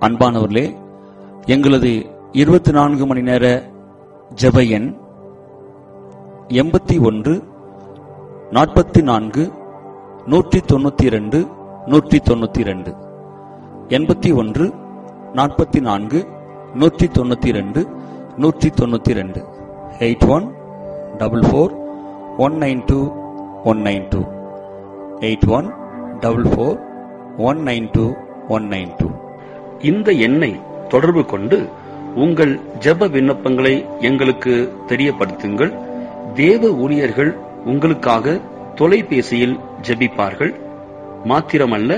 அன்பானவர்களே எங்களது இருபத்தி நான்கு மணி நேர ஜெப எண் எண்பத்தி ஒன்று நாற்பத்தி நான்கு நூற்றி தொண்ணூத்தி இரண்டு நூற்றி தொண்ணூத்தி இரண்டு எண்பத்தி ஒன்று நாற்பத்தி நான்கு நூற்றி தொண்ணூத்தி இரண்டு நூற்றி தொண்ணூத்தி இரண்டு eight one double four one nine two one nine two eight one double four one nine two one nine two இந்த எண்ணை தொடர்பு கொண்டு உங்கள் ஜெப விண்ணப்பங்களை எங்களுக்கு தெரியப்படுத்துங்கள் தேவ ஊழியர்கள் உங்களுக்காக தொலைபேசியில் ஜெபிப்பார்கள் மாத்திரமல்ல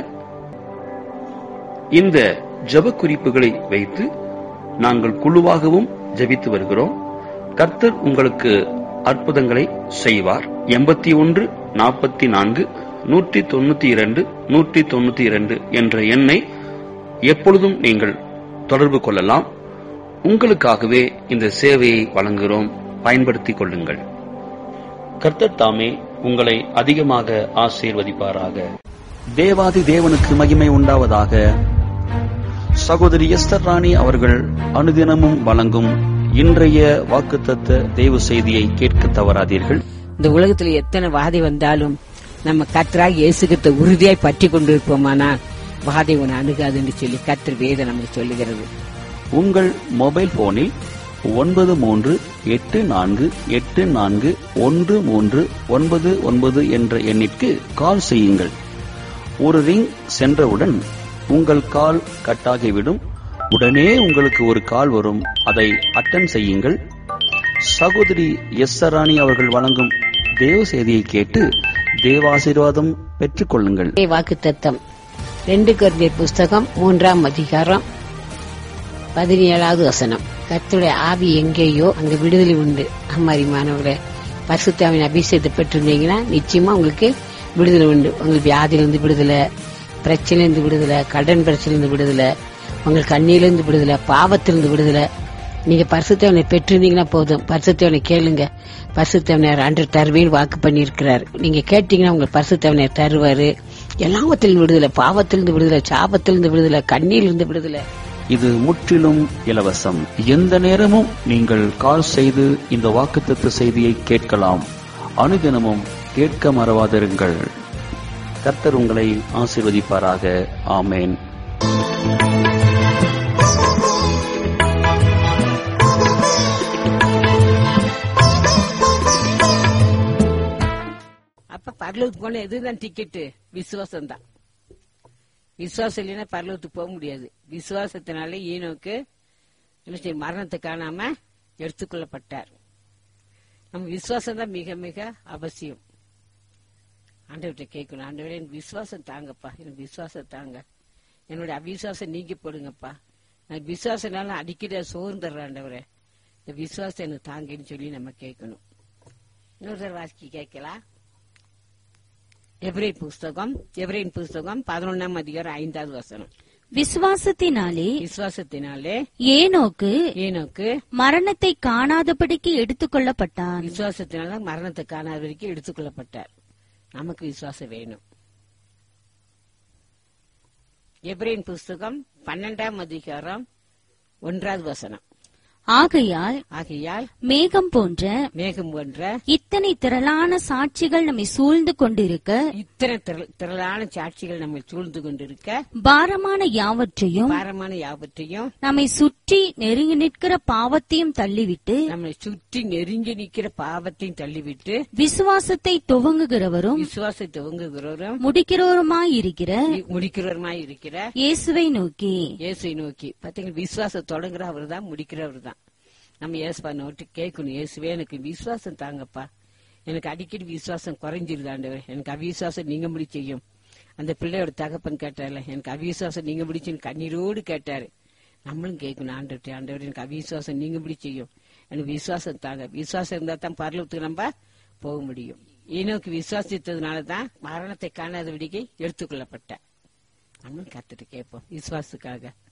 இந்த ஜெப குறிப்புகளை வைத்து நாங்கள் குழுவாகவும் ஜெபித்து வருகிறோம் கர்த்தர் உங்களுக்கு அற்புதங்களை செய்வார் எண்பத்தி ஒன்று நாற்பத்தி நான்கு நூற்றி தொண்ணூத்தி இரண்டு நூற்றி தொண்ணூத்தி இரண்டு என்ற எண்ணை எப்பொழுதும் நீங்கள் தொடர்பு கொள்ளலாம் உங்களுக்காகவே இந்த சேவையை வழங்குகிறோம் பயன்படுத்திக் கொள்ளுங்கள் கர்த்தர் தாமே உங்களை அதிகமாக ஆசீர்வதிப்பாராக தேவாதி தேவனுக்கு மகிமை உண்டாவதாக சகோதரி எஸ்தர் ராணி அவர்கள் அனுதினமும் வழங்கும் இன்றைய வாக்குத்தத்த தேவ செய்தியை கேட்க தவறாதீர்கள் இந்த உலகத்துல எத்தனை வாதை வந்தாலும் நம்ம கத்தராக இயேசுகிட்ட உறுதியாய் பற்றி கொண்டிருப்போமானால் வாதை உன்னை அணுகாதுன்னு சொல்லி கத்தர் வேதம் நமக்கு சொல்லுகிறது உங்கள் மொபைல் போனில் ஒன்பது மூன்று எட்டு நான்கு எட்டு நான்கு ஒன்று மூன்று ஒன்பது ஒன்பது என்ற எண்ணிற்கு கால் செய்யுங்கள் ஒரு ரிங் சென்றவுடன் உங்கள் கால் கட்டாகிவிடும் உடனே உங்களுக்கு ஒரு கால் வரும் அதை அட்டன் செய்யுங்கள் சகோதரி எஸ் ராணி அவர்கள் வழங்கும் தேவ செய்தியை கேட்டு தேவாசீர்வாதம் பெற்றுக்கொள்ளுங்கள் வாக்கு தத்தம் ரெண்டு கருதியர் புஸ்தகம் மூன்றாம் அதிகாரம் பதினேழாவது வசனம் கர்த்தருடைய ஆவி எங்கேயோ அங்க விடுதலை உண்டு அம்மாரி மாணவர்களே பரிசுத்தாவின் அபிஷேகத்தை பெற்றிருந்தீங்கன்னா நிச்சயமா உங்களுக்கு விடுதலை உண்டு உங்களுக்கு வியாதியிலிருந்து விடுதலை பிரச்சனையிலிருந்து விடுதலை கடன் பிரச்சனையிலிருந்து விடுதலை உங்களுக்கு கண்ணியிலிருந்து விடுதலை பாவத்திலிருந்து விடுதலை நீங்க பரிசுத்தவனை பெற்றிருந்தீங்கன்னா போதும் பரிசுத்தவனை கேளுங்க பரிசுத்தவனர் அன்று தருவேன் வாக்கு பண்ணியிருக்கிறார் நீங்க கேட்டீங்கன்னா உங்களுக்கு பரிசுத்தவனர் தருவாரு எல்லாவத்திலிருந்து விடுதலை பாவத்திலிருந்து விடுதலை சாபத்திலிருந்து விடுதலை கண்ணியிலிருந்து விடுதலை இது முற்றிலும் இலவசம் எந்த நேரமும் நீங்கள் கால் செய்து இந்த வாக்குத்தத்த செய்தியை கேட்கலாம் அனுதினமும் கேட்க மறவாதிருங்கள் கர்த்தர் உங்களை ஆசீர்வதிப்பாராக ஆமேன் அப்ப பரலோகத்துக்கு போன எதுதான் டிக்கெட்டு விசுவாசம் தான் விசுவாசம் இல்லைன்னா பரலோகத்துக்கு போக முடியாது விசுவாசத்தினால ஈனோக்கு என்ன செய்ய மரணத்தை காணாம எடுத்துக்கொள்ளப்பட்டார் நம்ம விசுவாசம் தான் மிக மிக அவசியம் ஆண்டவர்கிட்ட கேட்கணும் ஆண்டவரே எனக்கு விசுவாசம் தாங்கப்பா எனக்கு விசுவாசம் தாங்க என்னுடைய அவிசுவாசம் நீக்கி போடுங்கப்பா நான் விசுவாசனால அடிக்கடி சோர்ந்துடுறேன் ஆண்டவரே இந்த விசுவாசம் எனக்கு தாங்கன்னு சொல்லி நம்ம கேட்கணும் இன்னொரு தடவை வாசிக்க கேட்கலாம் எப்ரேன் புஸ்தகம் எப்ரேன் புஸ்தகம் பதினொன்னாம் அதிகாரம் ஐந்தாவது வசனம் விசுவாசத்தினாலே விசுவாசத்தினாலே ஏனோக்கு ஏனோக்கு மரணத்தை காணாதபடிக்கு எடுத்துக்கொள்ளப்பட்டான் விசுவாசத்தினால மரணத்தை காணாத வரைக்கும் எடுத்துக்கொள்ளப்பட்டார் நமக்கு விசுவாசம் வேணும் எப்ரேன் புஸ்தகம் பன்னெண்டாம் அதிகாரம் ஒன்றாவது வசனம் ஆகையால் ஆகையால் மேகம் போன்ற மேகம் போன்ற இத்தனை திரளான சாட்சிகள் நம்மை சூழ்ந்து கொண்டிருக்க இத்தனை திரள்- திரளான சாட்சிகள் நம்ம சூழ்ந்து கொண்டிருக்க பாரமான யாவற்றையும் பாரமான யாவற்றையும் நம்மை சுற்றி நெருங்கி நிற்கிற பாவத்தையும் தள்ளிவிட்டு நம்மை சுற்றி நெருங்கி நிற்கிற பாவத்தையும் தள்ளிவிட்டு விசுவாசத்தை துவங்குகிறவரும் விசுவாசத்தை துவங்குகிறவரும் முடிக்கிறவருமாயிருக்கிற முடிக்கிறவருமாய் இருக்கிற இயேசுவை நோக்கி இயேசுவை நோக்கி பாத்தீங்கன்னா விசுவாசம் தொடங்குற அவர் தான் முடிக்கிறவர் தான் நம்ம இயேசுப்பா நோட்டு கேட்கணும் இயேசுவே எனக்கு விசுவாசம் தாங்கப்பா எனக்கு அடிக்கடி விசுவாசம் குறைஞ்சிருது ஆண்டவர் எனக்கு அவிசுவாசம் நீங்க முடி செய்யும் அந்த பிள்ளையோட தகப்பன் கேட்டார்ல எனக்கு அவிசுவாசம் நீங்க முடிச்சுன்னு கண்ணீரோடு கேட்டாரு நம்மளும் கேட்கணும் ஆண்டவர்கிட்ட ஆண்டவர் எனக்கு அவிசுவாசம் நீங்க முடி செய்யும் எனக்கு விசுவாசம் தாங்க விசுவாசம் இருந்தா தான் பரலத்துக்கு நம்ம போக முடியும் ஈனோக்கு விசுவாசித்ததுனால தான் மரணத்தை காணாதபடிக்கு எடுத்துக்கொள்ளப்பட்ட நம்மளும் கத்துட்டு கேட்போம் விசுவாசத்துக்காக